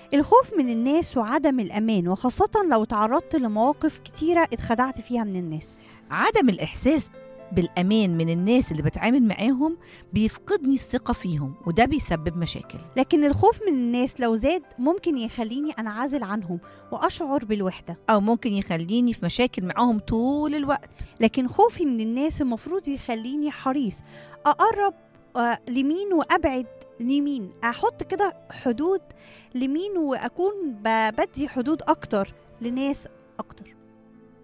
الخوف من الناس وعدم الأمان وخاصة لو تعرضت لمواقف كتيرة اتخدعت فيها من الناس عدم الإحساس بالأمان من الناس اللي بتعامل معاهم بيفقدني الثقة فيهم وده بيسبب مشاكل لكن الخوف من الناس لو زاد ممكن يخليني أنعزل عنهم وأشعر بالوحدة أو ممكن يخليني في مشاكل معاهم طول الوقت لكن خوفي من الناس المفروض يخليني حريص أقرب آه، لمين وأبعد لمين أحط كده حدود لمين وأكون ب- بدي حدود أكتر لناس